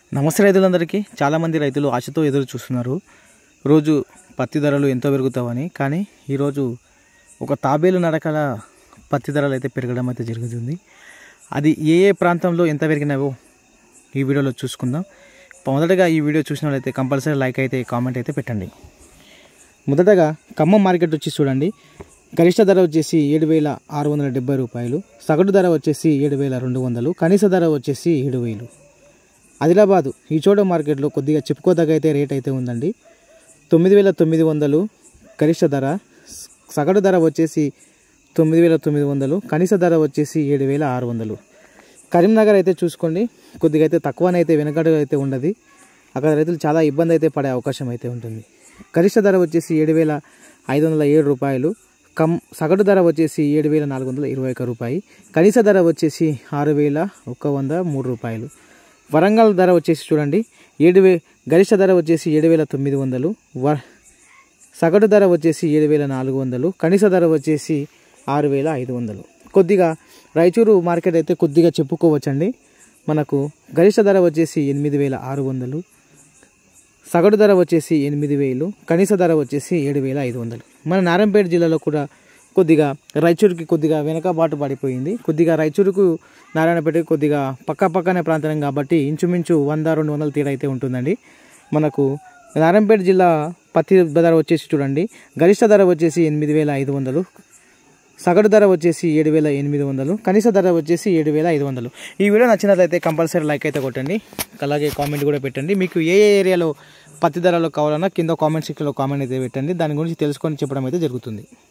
నమస్తే రైతులందరికీ చాలామంది రైతులు ఆశతో ఎదురు చూస్తున్నారు రోజు పత్తి ధరలు ఎంతో పెరుగుతావని కానీ ఈరోజు ఒక తాబేలు నడకల పత్తి ధరలు అయితే పెరగడం అయితే జరుగుతుంది అది ఏ ఏ ప్రాంతంలో ఎంత పెరిగినావో ఈ వీడియోలో చూసుకుందాం మొదటగా ఈ వీడియో చూసిన వాళ్ళైతే కంపల్సరీ లైక్ అయితే కామెంట్ అయితే పెట్టండి మొదటగా ఖమ్మం మార్కెట్ వచ్చి చూడండి గరిష్ట ధర వచ్చేసి ఏడు వేల ఆరు వందల డెబ్బై రూపాయలు సగటు ధర వచ్చేసి ఏడు వేల రెండు వందలు కనీస ధర వచ్చేసి ఏడు వేలు ఆదిలాబాదు ఈ చోట మార్కెట్లో కొద్దిగా చెప్పుకోదగ్గ అయితే రేట్ అయితే ఉందండి తొమ్మిది వేల తొమ్మిది వందలు గరిష్ట ధర సగటు ధర వచ్చేసి తొమ్మిది వేల తొమ్మిది వందలు కనీస ధర వచ్చేసి ఏడు వేల ఆరు వందలు కరీంనగర్ అయితే చూసుకోండి కొద్దిగా అయితే తక్కువనైతే వెనకడుగు అయితే ఉండదు అక్కడ రైతులు చాలా ఇబ్బంది అయితే పడే అవకాశం అయితే ఉంటుంది గరిష్ట ధర వచ్చేసి ఏడు వేల ఐదు వందల ఏడు రూపాయలు కమ్ సగటు ధర వచ్చేసి ఏడు వేల నాలుగు వందల ఇరవై ఒక్క రూపాయి కనీస ధర వచ్చేసి ఆరు వేల ఒక్క వంద మూడు రూపాయలు వరంగల్ ధర వచ్చేసి చూడండి ఏడు వే గరిష్ట ధర వచ్చేసి ఏడు వేల తొమ్మిది వందలు వ సగటు ధర వచ్చేసి ఏడు వేల నాలుగు వందలు కనీస ధర వచ్చేసి ఆరు వేల ఐదు వందలు కొద్దిగా రాయచూరు మార్కెట్ అయితే కొద్దిగా చెప్పుకోవచ్చండి మనకు గరిష్ట ధర వచ్చేసి ఎనిమిది వేల ఆరు వందలు సగటు ధర వచ్చేసి ఎనిమిది వేలు కనీస ధర వచ్చేసి ఏడు వేల ఐదు వందలు మన నారాయణపేట జిల్లాలో కూడా కొద్దిగా రాయచూరుకి కొద్దిగా వెనకబాటు పడిపోయింది కొద్దిగా రాయచూరుకు నారాయణపేటకి కొద్దిగా పక్క పక్కనే ప్రాంతం కాబట్టి ఇంచుమించు వంద రెండు వందల తేడా అయితే ఉంటుందండి మనకు నారాయణపేట జిల్లా పత్తి ధర వచ్చేసి చూడండి గరిష్ట ధర వచ్చేసి ఎనిమిది వేల ఐదు వందలు సగటు ధర వచ్చేసి ఏడు వేల ఎనిమిది వందలు కనీస ధర వచ్చేసి ఏడు వేల ఐదు వందలు ఈ వీడియో నచ్చినట్లయితే కంపల్సరీ లైక్ అయితే కొట్టండి అలాగే కామెంట్ కూడా పెట్టండి మీకు ఏ ఏ ఏరియాలో పత్తి ధరలు కావాలన్నా కింద కామెంట్ సెక్షన్లో కామెంట్ అయితే పెట్టండి దాని గురించి తెలుసుకొని చెప్పడం అయితే జరుగుతుంది